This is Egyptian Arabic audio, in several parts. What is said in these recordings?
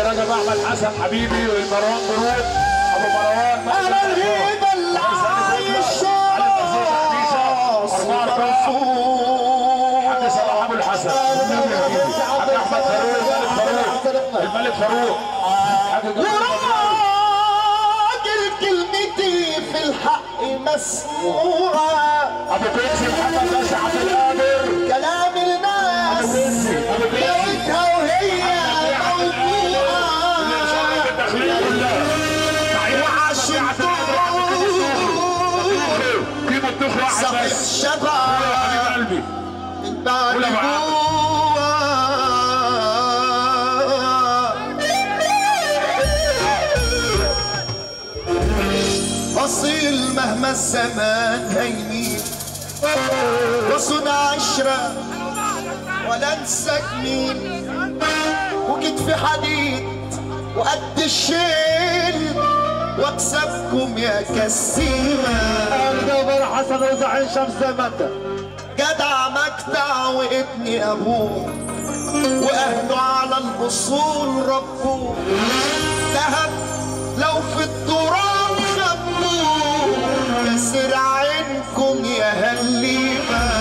رجب احمد حسن حبيبي والمروان برود ابو مروان انا الهيبه اللي عايش حاج صلاح ابو الحسن حاج احمد فاروق الملك فاروق الملك فاروق حاج جمال وراجل كلمتي في الحق مسموعة ابو كرسي محمد باشا عبد القادر كلام الناس ابو كرسي لقيتها وهي موضوعة الداخليه كلها وعشان في مطبخ واحد صاحب بس شبع يا حبيب قلبي من بعد قول يا أبو عامر. جوع أصيل مهما الزمان هيميل وصنع عشرة ولا انسى جميل وكتف حديد وقد الشيل واكسبكم يا كسيمه الجبر حسن وزعيم شمس متى جدع مجدع وابني ابوه واهله على الاصول ربوه ذهب لو في التراب خبوه كسر عينكم يا هالليبه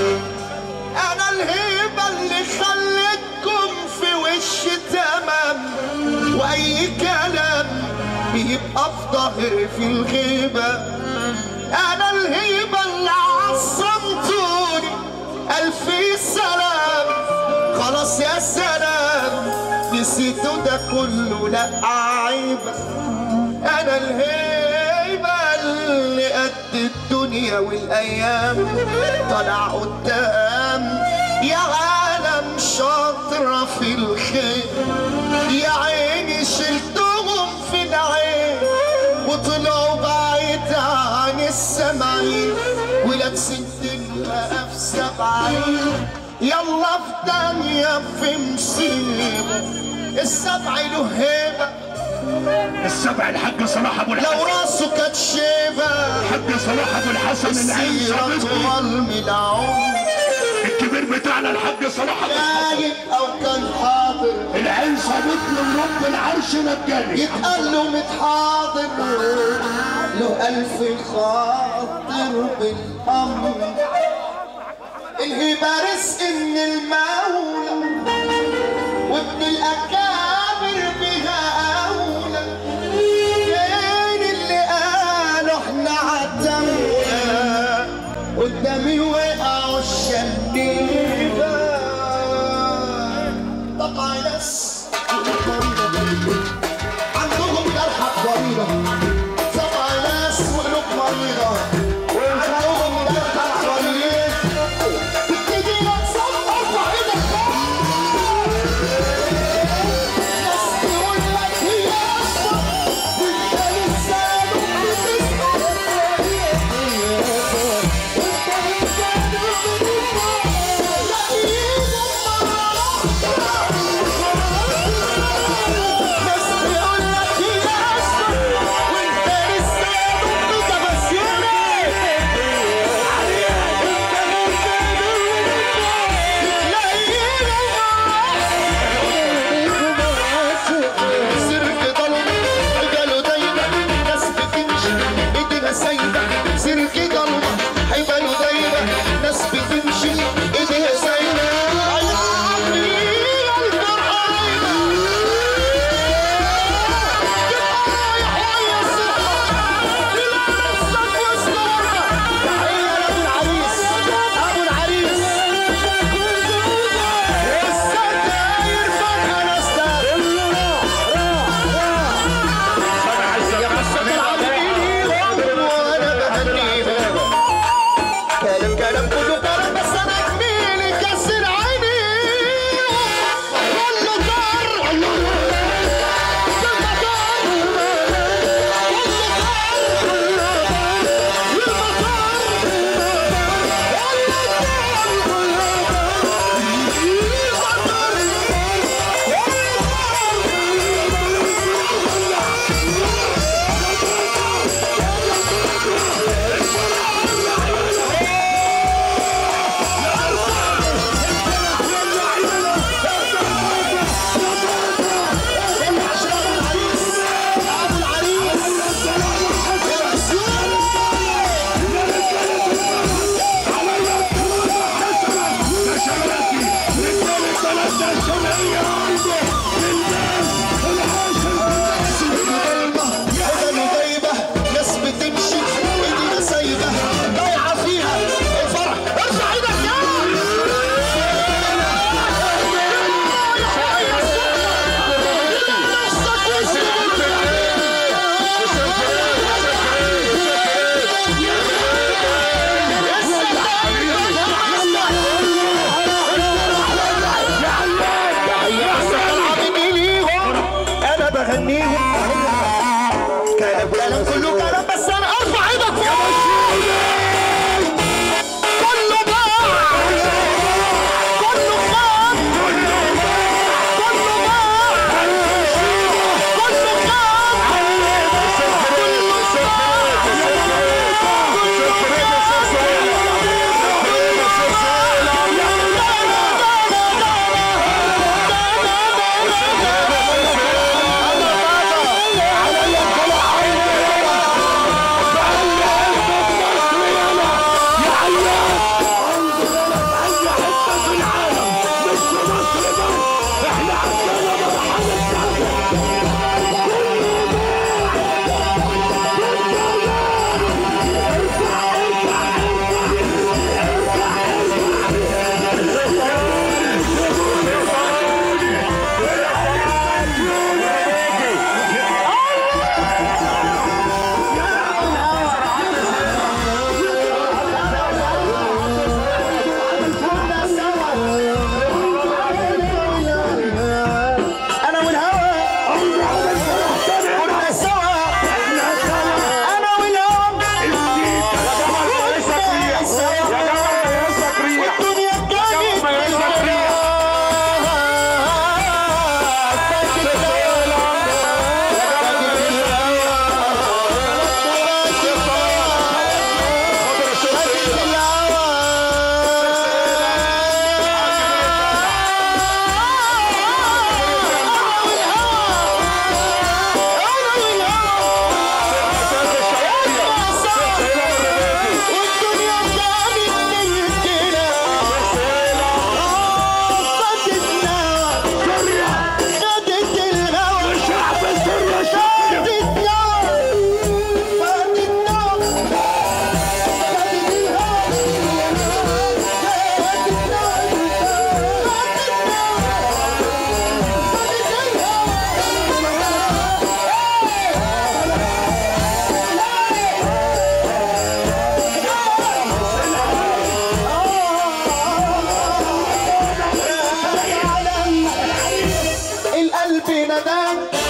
انا الهيبه اللي خلتكم في وش تمام واي كلام بيبقى في ظهري في الغيبه انا الهيبه اللي عصمتوني الف سلام خلاص يا سلام نسيتوا ده كله لا عيبه انا الهيبه اللي قد الدنيا والايام طلع قدام يا عالم شاطره في الخير يا عيني شلتهم في العين وطلعوا بعيد عن السمعين ولاد ستين بقى في سبعين يلا في دنيا في مصيبة السبع له هيبة السبع الحاج صلاح ابو لو الحسن راسه كانت شيبة الحاج صلاح ابو الحسن العين السيرة صديقي طوال من العمر الكبير بتاعنا الحاج صلاح ابو الحسن غايب أو كان حاضر العين صديق من رب العرش نجاني يتقال له متحاضر له ألف خاطر بالأمر الهبة رزق من المولى وابن الأكابر بها أولى فين اللي قالوا احنا عتمنا قدامي وقعوا الشنيبة طبعا ناس عندهم جرحى ضريبة سبع ناس وقلوب مريضة عندهم جرحى ضريبة تيجي لك سبع ارفع ايدك ناس تقول لك هي اصلا وانت لسه ناس هنيهم كلام كلام كله كلام بس انا ارفع ايدك فوق كله باع كله خاب كله باع كله انا والهوى كنا سوا انا والهوى كنا سوا والدنيا كانت والدنيا كانت ملكنا فاتتنا خدت الهوى شعب سوريا شعب فاتتنا فاتتنا خدت الهوى فاتتنا القلب ندم